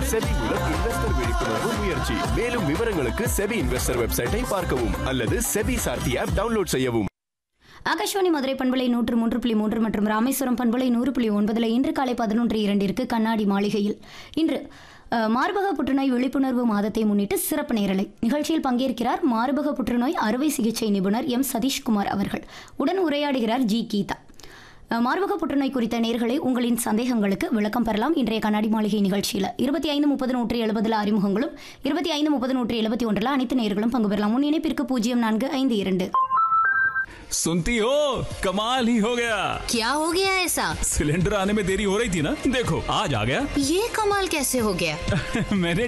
SEBI மூலம் investor விழிப்புணர்வு முயற்சி மேலும் விவரங்களுக்கு செபி இன்வெஸ்டர் வெப்சைட்டை பார்க்கவும் அல்லது செபி சார்த்தி ஆப் டவுன்லோட் செய்யவும் ஆகாஷ்வாணி மதுரை பண்பலை நூற்று மூன்று புள்ளி மூன்று மற்றும் ராமேஸ்வரம் பண்பலை நூறு புள்ளி ஒன்பதுல இன்று காலை பதினொன்று இரண்டிற்கு கண்ணாடி மாளிகையில் இன்று அஹ், மார்பக புற்றுநோய் விழிப்புணர்வு மாதத்தை முன்னிட்டு சிறப்பு நேரலை நிகழ்ச்சியில் பங்கேற்கிறார் மார்பக புற்றுநோய் அறுவை சிகிச்சை நிபுணர் எம் சதீஷ்குமார் அவர்கள் உடன் உரையாடுகிறார் ஜி கீதா அஹ், மார்பக புற்றுநோய் குறித்த நேர்களை உங்களின் சந்தேகங்களுக்கு விளக்கம் பெறலாம் இன்றைய கண்ணாடி மாளிகை நிகழ்ச்சியில் இருபத்தி ஐந்து முப்பது நூற்றி எழுபதுல அறிமுகங்களும் இருபத்தி ஐந்து முப்பது நூற்றி எழுபத்தி ஒன்றில் அனைத்து நேர்களும் பங்கு பெறலாம் முன் இணைப்பிற்கு பூஜ்ஜியம் நான்கு ஐந்து இரண்டு सुनती हो कमाल ही हो गया क्या हो गया ऐसा सिलेंडर आने में देरी हो रही थी ना देखो आज आ गया ये कमाल कैसे हो गया मैंने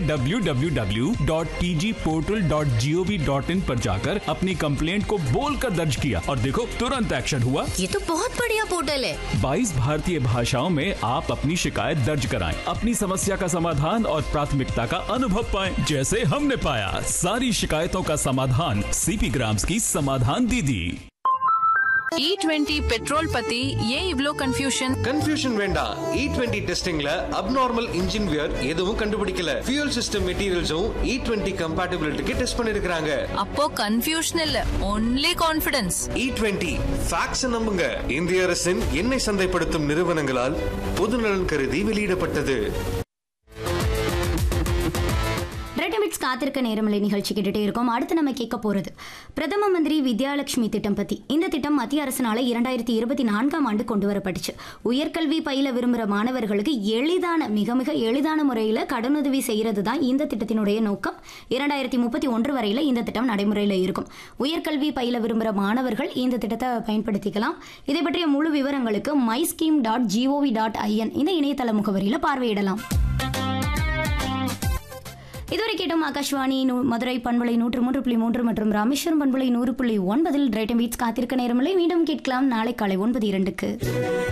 www.tgportal.gov.in पर जाकर अपनी कंप्लेंट को बोलकर दर्ज किया और देखो तुरंत एक्शन हुआ ये तो बहुत बढ़िया पोर्टल है 22 भारतीय भाषाओं में आप अपनी शिकायत दर्ज कराएं, अपनी समस्या का समाधान और प्राथमिकता का अनुभव पाएं, जैसे हमने पाया सारी शिकायतों का समाधान सीपी ग्राम्स की समाधान दीदी இ டுவெண்ட்டி பெட்ரோல் பத்தி ஏன் இவ்ளோ கன்ஃபியூஷன் கன்ஃபியூஷன் வேண்டாம் இ டுவெண்ட்டி டெஸ்டிங்ல அப்நார்மல் இன்ஜின் வியர் எதுவும் கண்டுபிடிக்கல ஃபியூல் சிஸ்டம் மெட்டீரியல்ஸும் இ டுவெண்ட்டி கம்பேட்டபிலிட்டிக்கு டெஸ்ட் பண்ணிருக்காங்க அப்போ கன்ஃபியூஷன் இல்ல only confidence E twenty facts நம்புங்க இந்திய அரசின் எண்ணெய் சந்தைப்படுத்தும் நிறுவனங்களால் பொதுநலன் கருதி வெளியிடப்பட்டது ரெண்டு மினிட்ஸ் காத்திருக்க நேரமில்லை நிகழ்ச்சி கேட்டுட்டே இருக்கோம் அடுத்து நம்ம கேட்க போறது பிரதம மந்திரி வித்யாலட்சுமி திட்டம் பத்தி இந்த திட்டம் மத்திய அரசினால இரண்டாயிரத்தி இருபத்தி நான்காம் ஆண்டு கொண்டு வரப்பட்டுச்சு உயர்கல்வி பயில விரும்புகிற மாணவர்களுக்கு எளிதான மிக மிக எளிதான முறையில் கடனுதவி செய்யறது தான் இந்த திட்டத்தினுடைய நோக்கம் இரண்டாயிரத்தி முப்பத்தி ஒன்று வரையில் இந்த திட்டம் நடைமுறையில் இருக்கும் உயர்கல்வி பயில விரும்புகிற மாணவர்கள் இந்த திட்டத்தை பயன்படுத்திக்கலாம் இதை பற்றிய முழு விவரங்களுக்கு my scheme dot GOV dot IN இந்த இணையதள முகவரியில் பார்வையிடலாம் இதுவரை கேட்டோம் ஆகாஷ்வாணி நூ- மதுரை பண்பலை நூற்று மூன்று புள்ளி மூன்று மற்றும் ராமேஸ்வரம் பண்பலை நூறு புள்ளி ஒன்பதில் ரைட்டம் பீட்ஸ் காத்திருக்க நேரமில்லை மீண்டும் கேட்கலாம் நாளை காலை ஒன்பது இரண்டுக்கு